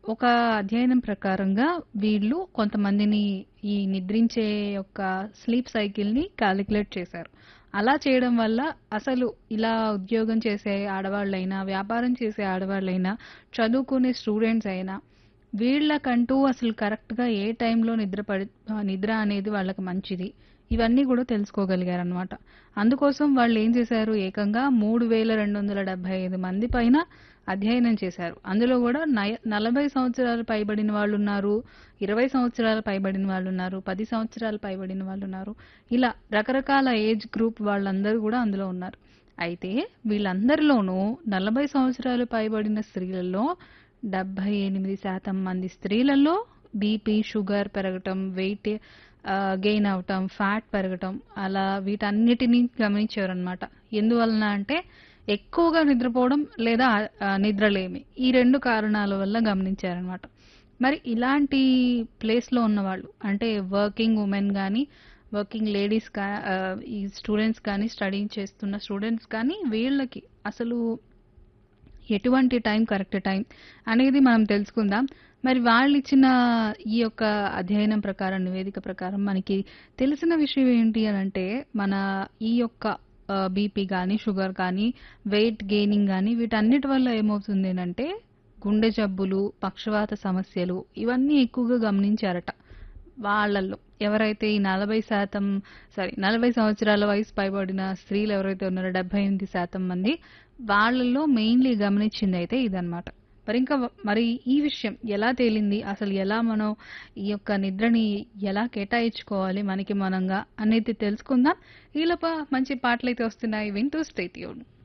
ఒక అధ్యయనం ప్రకారంగా వీళ్ళు కొంతమందిని ఈ నిద్రించే యొక్క స్లీప్ సైకిల్‌ని కాలిక్యులేట్ చేశారు. అలా చేయడం వల్ల అసలు ఇలా ఉద్యోగం చేసే ఆడవాళ్ళైనా, వ్యాపారం చేసే ఆడవాళ్ళైనా, చదువుకునే స్టూడెంట్స్ అయినా వీళ్ళకంటూ అసలు కరెక్ట్‌గా ఏ టైంలో నిద్ర పడి ఆహ్, నిద్ర అనేది వాళ్ళకి మంచిది. ఇవన్నీ గూడా తెలుసుకోగలిగారనమాట. అందుకోసం వాళ్ళేం చేశారు ఏకంగా 3275 మంది పైన అధ్యయనం చేశారు. అందులో గూడా నయ 40 సంవత్సరాలు పైబడిన వాళ్ళున్నారు, 20 సంవత్సరాలు పైబడిన వాళ్ళున్నారు, 10 సంవత్సరాలు పైబడిన వాళ్ళున్నారు. ఇలా రకరకాల ఏజ్ గ్రూప్ వాళ్ళందరూ గూడా అందులో ఉన్నారు. అయితే వీళ్ళందరిలోనూ 40 సంవత్సరాలు పైబడిన స్త్రీలలో 78% మంది స్త్రీలలో బీపీ, షుగర్ పెరగటం, వెయిట్ ఆహ్, గెయిన్ అవ్వటం, ఫ్యాట్ పెరగటం అలా వీటన్నిటిని గమనించారనమాట. ఎందువలన అంటే ఎక్కువగా నిద్రపోవడం లేదా ఆహ్, నిద్రలేమి. ఈ 2 కారణాల వల్ల గమనించారనమాట. మరి ఇలాంటి ప్లేస్‌లో ఉన్నవాళ్ళు అంటే వర్కింగ్ వుమెన్ గానీ, వర్కింగ్ లేడీస్ కా ఆహ్, ఈ స్టూడెంట్స్ కానీ, స్టడీ చేస్తున్న స్టూడెంట్స్ కానీ వీళ్ళకి అసలు ఎటువంటి టైం కరెక్ట్ టైం అనేది మనం తెలుసుకుందాం. మరి వాళ్ళిచ్చిన ఈ యొక్క అధ్యయనం ప్రకారం, నివేదిక ప్రకారం మనకి తెలిసిన విషయం ఏంటి అనంటే మన ఈ యొక్క ఆహ్, బీపీ గానీ, షుగర్ కానీ, వెయిట్ గెయినింగ్ గానీ వీటన్నిటి వల్ల ఏమవుతుంది అనంటే గుండె జబ్బులు, పక్షవాత సమస్యలు ఇవన్నీ ఎక్కువగా గమనించారట. వాళ్ళల్లో ఎవరైతే ఈ 40% సారీ 40 సంవత్సరాల వయసు పైబడిన స్త్రీలు ఎవరైతే ఉన్నారో 78% మంది వాళ్ళలో మెయిన్‌లీ గమనించిందయితే ఇదనమాట. మరింకా వ మరి ఈ విషయం ఎలా తేలింది? అసలు ఎలా మనం ఈ యొక్క నిద్రని ఎలా కేటాయించుకోవాలి మనకి మనంగా అనేది తెలుసుకుందాం. ఈలోప మంచి పాటలైతే వస్తున్నాయి. వింటూ స్టే ట్యూన్డ్.